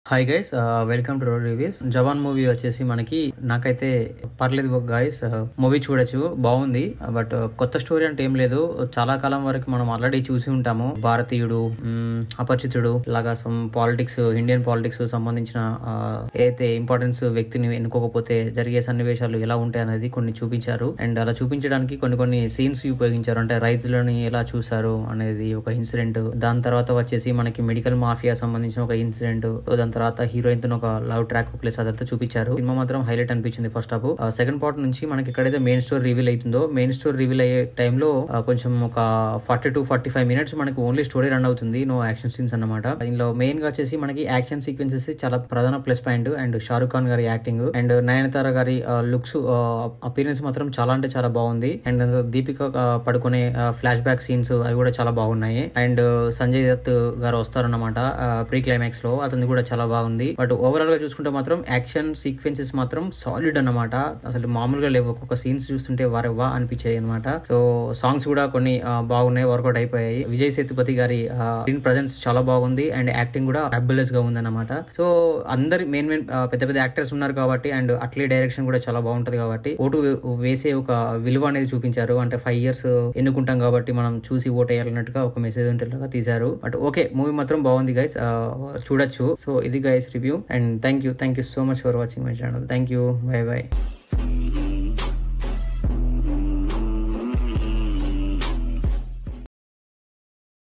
hi guys welcome to road reviews Jawan movie వచ్చేసి మనకి నాకైతే పర్లేదు గైస్ మూవీ చూడొచ్చు బాగుంది బట్ కొత్త స్టోరీ అంటే ఏం లేదు చాలా కాలం వరకు మనం ఆల్రెడీ చూసి ఉంటాము భారతీయుడు మ్, అపరిచితుడు ఇలాగా సమ్ పాలిటిక్స్ ఇండియన్ పాలిటిక్స్ సంబంధించిన ఆ, ఏదైతే ఇంపార్టెన్స్ వ్యక్తిని ఎన్నుకోకపోతే జరిగే సన్నివేశాలు ఎలా ఉంటాయి అనేది కొన్ని చూపించారు అండ్ అలా చూపించడానికి కొన్ని కొన్ని సీన్స్ ఉపయోగించారు అంటే రైతులని ఎలా చూసారు అనేది ఒక ఇన్సిడెంట్ దాని తర్వాత వచ్చేసి మనకి మెడికల్ మాఫియా సంబంధించిన ఒక ఇన్సిడెంట్ దాని తర్వాత హీరోయిన్ తో ఒక లవ్ ట్రాక్ ప్లేస్ అదంతా చూపించారు సినిమా మాత్రం హైలైట్ అనిపించింది ఫస్ట్ హాఫ్ సెకండ్ పార్ట్ నుంచి మనకి ఎక్కడైతే మెయిన్ స్టోర్ రివీల్ అవుతుందో మెయిన్ స్టోర్ రివీల్ అయ్యే టైంలో కొంచెం ఒక forty to forty five minutes మనకి ఓన్లీ స్టోరీ రన్ అవుతుంది నో యాక్షన్ సీన్స్ అన్నమాట దీనిలో మెయిన్ గా వచ్చేసి మనకి యాక్షన్ సీక్వెన్సెస్ చాలా ప్రధాన plus point and Shahrukh Khan గారి యాక్టింగ్ అండ్ నయనతార గారి లుక్స్ అపీరెన్స్ మాత్రం చాలా అంటే చాలా బాగుంది అండ్ దీపిక ఆ, పడుకునే ఫ్లాష్ బ్యాక్ సీన్స్ అవి కూడా చాలా బాగున్నాయి అండ్ సంజయ్ దత్ గారు వస్తారన్నమాట ప్రీ క్లైమాక్స్ లో అతను కూడా చాలా బాగుంది బట్ ఓవరాల్ గా చూసుకుంటే మాత్రం యాక్షన్ సీక్వెన్సెస్ మాత్రం సాలిడ్ అన్నమాట అసలు మామూలుగా లేవు ఒక్కొక్క సీన్స్ చూస్తుంటే వారెవ్వా అనిపించాయి అనమాట సో సాంగ్స్ కూడా కొన్ని ఆ, బాగున్నాయి వర్కౌట్ అయిపోయాయి విజయ్ సేతుపతి గారి స్క్రీన్ ప్రజెన్స్ చాలా బాగుంది అండ్ యాక్టింగ్ కూడా ఫ్యాబులస్ గా ఉంది అనమాట సో అందరి మెయిన్ మెయిన్ పెద్ద పెద్ద యాక్టర్స్ ఉన్నారు కాబట్టి అండ్ అట్లే డైరెక్షన్ కూడా చాలా బాగుంటది కాబట్టి ఓటు వే- వేసే ఒక విలువ అనేది చూపించారు అంటే ఫైవ్ ఇయర్స్ ఎన్నుకుంటాం కాబట్టి మనం చూసి ఓట్ వేయాలన్నట్టుగా ఒక మెసేజ్ ఉంటేలాగా తీశారు బట్ ఓకే మూవీ మాత్రం బాగుంది గైస్ చూడొచ్చు సో ఇది guys review and thank you thank you so much for watching my channel thank you bye by